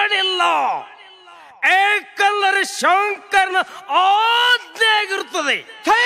ಮಾಡಿಲ್ಲ ಏಕಲ್ಲರ ಶಂಕರನ ಆಜ್ಞೆ ಆಗಿರುತ್ತದೆ ಛೇ!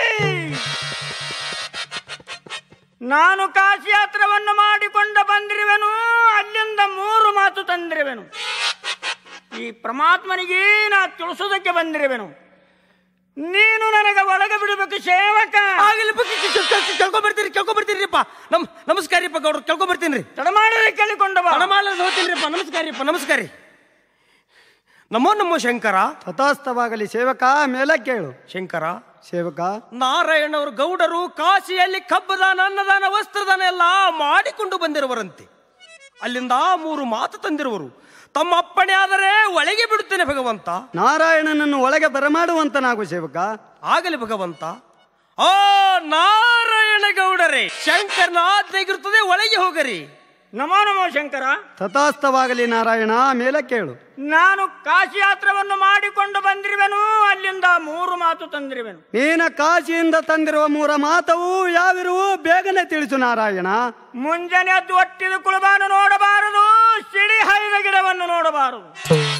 ನಾನು ಕಾಶಿ ಯಾತ್ರವನ್ನು ಮಾಡಿಕೊಂಡ ಬಂದಿರುವೆನು ಅಲ್ಲಿಂದ ಮೂರು ಮಾತು ತಂದಿರುವೆನು ಈ ಪರಮಾತ್ಮನಿಗೆ ನಾ ತಿಳಿಸೋದಕ್ಕೆ ಬಂದಿರುವೆನು ನೀನು ನನಗೆ ಒಳಗೆ ಬಿಡಬೇಕು ಸೇವಕ ಆಗಲಿ ಕೇಳ್ಕೊಂಡ್ ಬರ್ತೀರಿ ಕೇಳ್ಕೊಂಡ್ ಬರ್ತೀರಿಪ್ಪ ನಮ್ ನಮಸ್ಕಾರ ರೀಪ್ಪ ಗೌಡ್ರು ಕೇಳ್ಕೊಂಡ್ ಬರ್ತೀನಿ ತಡ ಮಾಡದೆ ಕೇಳಿಕೊಂಡು ಬಾ ಹಣಮಾಲ ಹೋಗ್ತೀನಿಪ್ಪ ನಮಸ್ಕಾರ ರೀಪ್ಪ ನಮಸ್ಕಾರ ರೀ ನಮೋ ನಮೋ ಶಂಕರ ತಥಾಸ್ಥವಾಗಲಿ ಸೇವಕ ಮೇಲೆ ಕೇಳು ಶಂಕರ ಸೇವಕ ನಾರಾಯಣವರು ಗೌಡರು ಕಾಶಿಯಲ್ಲಿ ಕಬ್ಬದಾನ ಅನ್ನದಾನ ವಸ್ತ್ರದಾನ ಎಲ್ಲ ಮಾಡಿಕೊಂಡು ಬಂದಿರುವರಂತೆ ಅಲ್ಲಿಂದ ಮೂರು ಮಾತು ತಂದಿರುವರು ತಮ್ಮ ಅಪ್ಪಣೆ ಆದರೆ ಒಳಗೆ ಬಿಡುತ್ತೇನೆ ಭಗವಂತ ನಾರಾಯಣನನ್ನು ಒಳಗೆ ಬರಮಾಡುವಂತನಾಗು ಸೇವಕ ಆಗಲಿ ಭಗವಂತ ಆ ನಾರಾಯಣ ಗೌಡರೇ ಶಂಕರನ ಆಜ್ಞೆಗಿರುತ್ತದೆ ಒಳಗೆ ಹೋಗರಿ ನಮೋ ನಮೋ ಶಂಕರ ತಥಾಸ್ಥವಾಗಲಿ ನಾರಾಯಣ ಮೇಲೆ ಕೇಳು ನಾನು ಕಾಶಿ ಯಾತ್ರವನ್ನು ಮಾಡಿಕೊಂಡು ಬಂದಿರುವೆನು ಅಲ್ಲಿಂದ ಮೂರು ಮಾತು ತಂದಿರುವೆನು ನೀನ ಕಾಶಿಯಿಂದ ತಂದಿರುವ ಮೂರ ಮಾತವು ಯಾವಿರುವು ಬೇಗನೆ ತಿಳಿಸು ನಾರಾಯಣ ಮುಂಜಾನೆ ಎದ್ದು ಒಟ್ಟಿದ ಕುಳಬಾನು ನೋಡಬಾರದು ಸಿಡಿ ಹೈದ ಗಿಡವನ್ನು ನೋಡಬಾರದು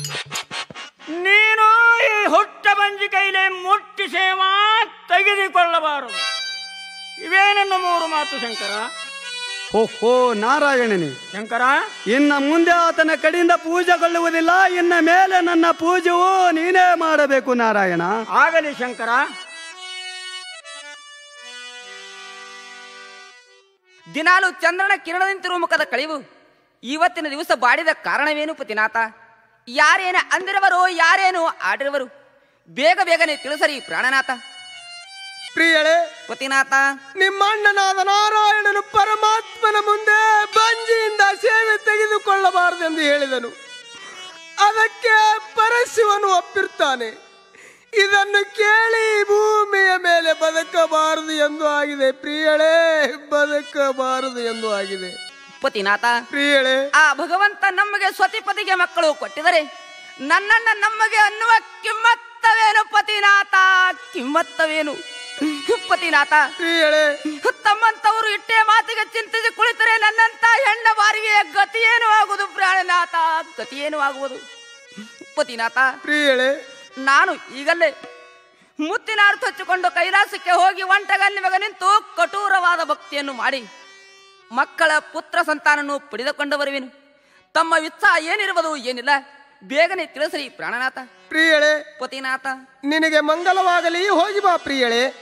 ನೀನು ಈ ಹುಟ್ಟ ಬಂಜಿ ಕೈಲೆ ಮುಟ್ಟಿ ಸೇವಾ ತೆಗೆದುಕೊಳ್ಳಬಾರದು ಇವೇ ನನ್ನ ಮೂರು ಮಾತು ಶಂಕರ ಹೋ ಹೋ ನಾರಾಯಣನೇ ಶಂಕರ ಇನ್ನ ಮುಂದೆ ಆತನ ಕಡೆಯಿಂದ ಪೂಜೆಗೊಳ್ಳುವುದಿಲ್ಲ ಇನ್ನ ಮೇಲೆ ನನ್ನ ಪೂಜೆಯು ನೀನೇ ಮಾಡಬೇಕು ನಾರಾಯಣ ಆಗಲಿ ಶಂಕರ ದಿನಾಲು ಚಂದ್ರನ ಕಿರಣದಂತಿರುವ ಮುಖದ ಕಳಿವು ಇವತ್ತಿನ ದಿವಸ ಬಾಡಿದ ಕಾರಣವೇನು ಪತಿನಾಥ ಯಾರೇನ ಅಂದಿರುವರು ಯಾರೇನು ಆಡಿರುವರು ಬೇಗ ಬೇಗನೆ ತಿಳಿಸರಿ ಪ್ರಾಣನಾಥ ಪ್ರಿಯಳೇ ಪತಿನಾಥ ನಿಮ್ಮ ಅಣ್ಣನಾದ ನಾರಾಯಣನು ಪರಮಾತ್ಮನ ಮುಂದೆ ಬಂಜಿಯಿಂದ ಸೇವೆ ತೆಗೆದುಕೊಳ್ಳಬಾರದೆಂದು ಹೇಳಿದನು ಅದಕ್ಕೆ ಪರಶಿವನು ಒಪ್ಪಿರ್ತಾನೆ ಇದನ್ನು ಕೇಳಿ ಭೂಮಿಯ ಮೇಲೆ ಬದುಕಬಾರದು ಎಂದು ಆಗಿದೆ ಪ್ರಿಯಳೇ ಬದುಕಬಾರದು ಎಂದು ಆಗಿದೆ ಪತಿನಾಥ ಪ್ರಿಯಳೇ ಆ ಭಗವಂತ ನಮಗೆ ಸ್ವತಿಪತಿಗೆ ಮಕ್ಕಳು ಕೊಟ್ಟಿದರೆ ನನ್ನನ್ನ ನಮಗೆ ಅನ್ನುವ ಕಿಮ್ಮತ್ತವೇನು ಪತಿನಾಥ ಕಿಮ್ಮತ್ತವೇನು ಪತಿನಾಥ ಪ್ರಿಯಳೇ ತಮ್ಮಂತವರು ಇಟ್ಟೆ ಮಾತಿಗೆ ಚಿಂತಿಸಿ ಕುಳಿತರೆ ನನ್ನಂತ ಹೆಣ್ಣ ಬಾರಿಗೆ ಗತಿಯೇನು ಆಗುವುದು ಪ್ರಾಣನಾಥ ಗತಿಯೇನು ಆಗುವುದು ಪತಿನಾಥ ಪ್ರಿಯಳೇ ನಾನು ಈಗಲೇ ಮುತ್ತಿನ ಅರ್ಥ ಹಚ್ಚಿಕೊಂಡು ಕೈಲಾಸಕ್ಕೆ ಹೋಗಿ ಒಂಟಗನ್ನಿಮಗ ನಿಂತು ಕಠೋರವಾದ ಭಕ್ತಿಯನ್ನು ಮಾಡಿ ಮಕ್ಕಳ ಪುತ್ರ ಸಂತಾನನು ಪಡೆದುಕೊಂಡು ಬರುವೆನು ತಮ್ಮ ಉತ್ಸಾಹ ಏನಿರುವುದು ಏನಿಲ್ಲ ಬೇಗನೆ ತಿಳಿಸ್ರಿ ಪ್ರಾಣನಾಥ ಪ್ರಿಯಳೇ ಪತಿನಾಥ ನಿನಗೆ ಮಂಗಲವಾಗಲಿ ಹೋಗಿ ಬಾ ಪ್ರಿಯಳೇ